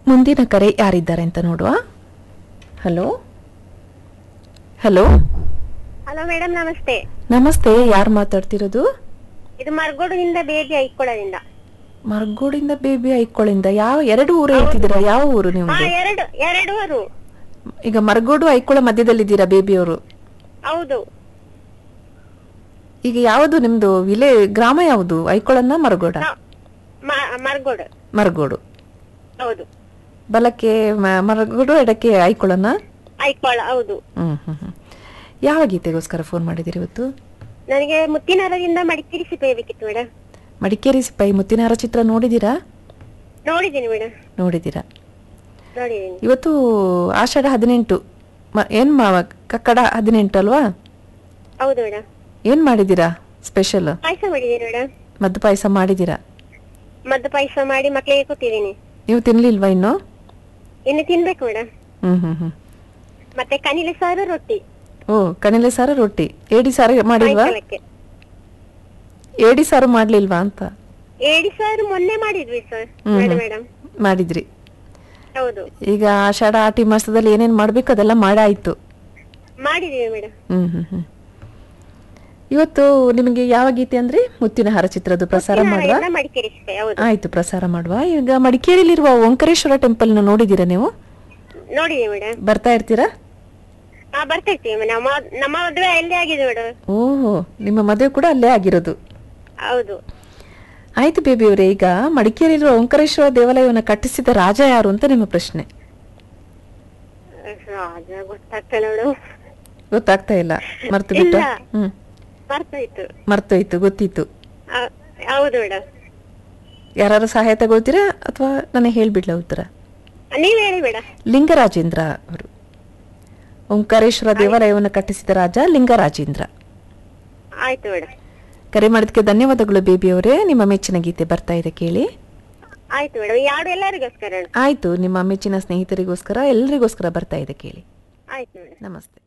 ಮುಂದಿನ ಕರೆ ಯಾರಿದ್ದಾರೆ ಅಂತ ನೋಡುವ ಹಲೋ ಹಲೋ ಹಲೋ ಮೇಡಮ್ ನಮಸ್ತೆ ನಮಸ್ತೆ ಯಾರು ಮಾತಾಡ್ತಿರೋದು ಇದು ಮರಗೋಡಿನಿಂದ ಬೇಬಿ ಐಕೊಳದಿಂದ ಮರ್ಗೋಡಿಂದ ಬೇಬಿ ಐಕೊಳ್ಳಿಂದ ಯಾವ ಎರಡು ಊರು ಹೇಳ್ತಿದ್ದೀರಾ ಯಾವ ಊರು ಹಾ ನಿಮ್ದು ಎರಡು ಎರಡೂವರು ಈಗ ಮರಗೋಡು ಐಕೊಳ್ಳ ಮಧ್ಯದಲ್ಲಿದ್ದೀರಾ ಬೇಬಿಯವರು ಹೌದು ಈಗ ಯಾವುದು ನಿಮ್ದು ವಿಲೇ ಗ್ರಾಮ ಯಾವುದು ಐಕೊಳ್ಳನ್ನ ಮರಗೋಡ ನ- ಮ- ಮರಗೋಡು ಮರಗೋಡು ಹೌದು ಬಲಕ್ಕೆ ಮ- ಮರಗೋಡು ಎಡಕ್ಕೆ ಐಕೊಳ್ಳನ ಐಕೊಳ ಹೌದು ಹ್ಮ್ ಹ್ಮ್ ಹ್ಮ್ ಯಾವ ಗೀತೆಗೋಸ್ಕರ ಫೋನ್ ಮಾಡಿದಿರಿ ಇವತ್ತು ನನಗೆ ಮುತ್ತಿನರದಿಂದ ಮಡಿಕೇರಿ ಸಿಗಬೇಕಿತ್ತು ಮೇಡಮ್ ಮಡಿಕೇರಿ ಸಿಪಾಯಿ ಮುತ್ತಿನಾರ ಚಿತ್ರ ನೋಡಿದೀರಾ ನೋಡಿದ್ದೀನಿ ಮೇಡಮ್ ನೋಡಿದೀರಾ ನೋಡಿದ್ದೀನಿ ಇವತ್ತು ಆಷಾಢ ಹದಿನೆಂಟು ಮ- ಏನ್ ಮಾ ಕಕ್ಕಡ ಹದಿನೆಂಟು ಅಲ್ವಾ ಹೌದು ಮೇಡಮ್ ಏನ್ ಮಾಡಿದೀರಾ ಸ್ಪೆಷಲ್ ಪಾಯಸ ಮಾಡಿದ್ದೀನಿ ಮೇಡಮ್ ಮದ್ದು ಪಾಯಸ ಮಾಡಿದೀರಾ ಮದ್ದು ಪಾಯಸ ಮಾಡಿ ಮಕ್ಕಳಿಗೆ ಕೊಟ್ಟಿದ್ದೀನಿ ನೀವು ತಿನ್ಲಿಲ್ವಾ ಇನ್ನು ಇನ್ನು ತಿನ್ಬೇಕು ಮೇಡಮ್ ಹ್ಮ್ ಹ್ಮ್ ಹ್ಮ್ ಮತ್ತೆ ಕನಿಲೆ ಸಾರು ರೊಟ್ಟಿ ಓ ಕಣಿಲೆ ಸಾರು ರೊಟ್ಟಿ ಏಡಿ ಸಾರು ಮಾಡಿಲ್ವಾ ಸಾಯಂಕಾಲಕ್ಕೆ ಏಡಿ ಸಾರು ಮಾಡ್ಲಿಲ್ವಾ ಅಂತ ಏಡಿ ಸಾರು ಮೊನ್ನೆ ಮಾಡಿದ್ವಿ ಸರ್ ಹ್ಮ್ ಮೇಡಮ್ ಹ್ಮ್. ಮೇಡಮ್ ಮಾಡಿದ್ರಿ ಹೌದು ಈಗ ಆಷಾಢ ಆಟಿ ಮಾಸದಲ್ಲಿ ಏನೇನ್ ಮಾಡ್ಬೇಕು ಅದೆಲ್ಲ ಮಾಡಾಯ್ತು ಮಾಡಿದೀವಿ ಮೇಡಮ್ ಹ್ಮ್ ಹ್ಮ್ ಹ್ಮ್ ಇವತ್ತು ನಿಮಗೆ ಯಾವ ಗೀತೆ ಅಂದ್ರೆ ಮುತ್ತಿನ ಹಾರ ಚಿತ್ರದ ಪ್ರಸಾರ ಮಾಡುವ ಮಡಿಕೇರಿ ಸಿಗೈ ಹೌದು ಆಯ್ತು ಪ್ರಸಾರ ಮಾಡುವ ಈಗ ಮಡಿಕೇರಿಲಿರುವ ಓಂಕರೇಶ್ವರ ಟೆಂಪಲ್ ನ ನೋಡಿದೀರಾ ನೀವು ನೋಡಿದೀವಿ ಮೇಡಮ್ ಬರ್ತಾ ಇರ್ತೀರಾ ಹಾ ಬರ್ತಾ ಇರ್ತೀವಿ ನಮ್ಮ ನಮ್ಮ ಮದುವೆ ಎಲ್ಲಿ ಆಗಿದೆ ಮೇಡಮ್ ಓಹೋ ನಿಮ್ಮ ಮದುವೆ ಕೂಡ ಅಲ್ಲೇ ಆಗಿರೋದು ಹೌದು ಆಯ್ತು ಬೇಬಿ ಅವರೇ ಈಗ ಮಡಿಕೇರಿಲಿರುವ ಓಂಕರೇಶ್ವರ ದೇವಾಲಯವನ್ನು ಕಟ್ಟಿಸಿದ ರಾಜ ಯಾರು ಅಂತ ನಿಮ್ಮ ಪ್ರಶ್ನೆ ರಾಜ ಗೊತ್ತಾಗ್ತಲ್ಲ ಮೇಡಮ್ ಗೊತ್ತಾಗ್ತಾ ಇಲ್ಲ ಮರ್ತು ಬಿಟ್ಟ ಇಲ್ಲ. ಹ್ಮ್ ಬರ್ತಾಯ್ತು ಮರ್ತೋಯ್ತು ಗೊತ್ತಿತ್ತು ಹೌದು ಮೇಡಮ್ ಯಾರು ಸಹಾಯ ತಗೊಳ್ತೀರಾ ಅಥವಾ ನನಗೆ ಹೇಳ್ಬಿಡ್ಲ ಉತ್ತರ ನೀವ್ ಹೇಳಿ ಮೇಡಮ್ ಲಿಂಗರಾಜೇಂದ್ರ ಅವರು ಓಂಕಾರೇಶ್ವರ ದೇವಾಲಯವನ್ನು ಕಟ್ಟಿಸಿದ ರಾಜ ಲಿಂಗರಾಜೇಂದ್ರ ಆಯ್ತು ಮೇಡಮ್ ಕರೆ ಮಾಡಿದಕ್ಕೆ ಧನ್ಯವಾದಗಳು ಬೇಬಿ ಅವರೇ ನಿಮ್ಮ ಮೆಚ್ಚಿನ ಗೀತೆ ಬರ್ತಾ ಇದೆ ಕೇಳಿ ಆಯ್ತು ಮೇಡಮ್ ಯಾರು ಎಲ್ಲರಿಗೋಸ್ಕರ ಆಯ್ತು ನಿಮ್ಮ ಮೆಚ್ಚಿನ ಸ್ನೇಹಿತರಿಗೋಸ್ಕರ ಎಲ್ಲರಿಗೋಸ್ಕರ ಬರ್ತಾ ಇದೆ ಕೇಳಿ ಆಯ್ತು ಮೇಡಮ್ ನಮಸ್ತೆ